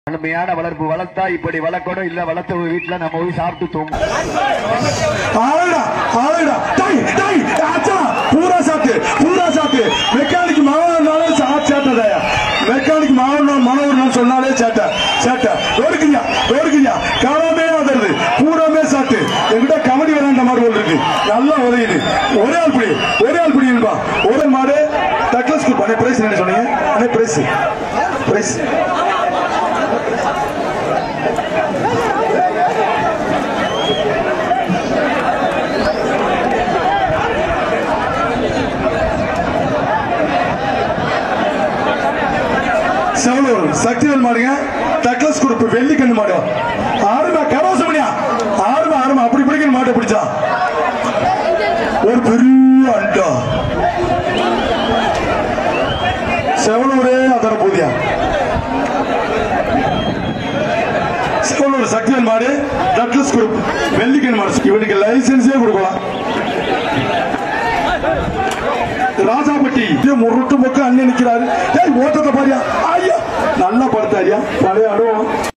கடுமையான வளர்ப்பு வளர்த்தா இப்படி வளர்க்கணும் இல்ல வளர்த்த வீட்டுல நம்ம போய் சாப்பிட்டு தூங்கும் ஆளுடா ஆளுடா டாய் டாய் ஆச்சா பூரா சாத்து பூரா சாத்து மெக்கானிக் மாவனாலே சேட்டதாயா மெக்கானிக் மாவன மனோர்னு சொன்னாலே சேட்ட சேட்ட ஒருக்குயா ஒருக்குயா காலமே அதருது பூராமே சாத்து என்கிட்ட கபடி விளையாண்ட மாதிரி ஒன்று இருக்கு நல்லா உதயுது ஒரே ஆள் பிடி ஒரே ஆள் பிடிப்பா ஒரே மாடு டக்ளஸ் குரூப் அண்ணே பிரைஸ் என்ன சொன்னீங்க அண்ணே பிரைஸ் பிரைஸ் செவலூர் சக்திவேல் மாடுங்க டக்ளஸ் குரூப் வெள்ளிக்கண்ணு மாடு ஆறுமா கரோசமணியா ஆறுமா ஆறுமா அப்படி பிடிக்கிற மாட்டை பிடிச்சா ஒரு பெரிய அண்டா செவலூரே அதர போதியா செவலூர் சக்திவேல் மாடு டக்ளஸ் குரூப் வெள்ளிக்கண்ணு மாடு இவனுக்கு லைசன்ஸே கொடுக்கலாம் ராஜாப்பட்டி இதே முருட்டு மொக்க அண்ணன் நிக்கிறாரு ஏய் ஓட்டத்தை பாரியா ஐயா நல்லா படுத்தாரியா பழைய அனுபவம்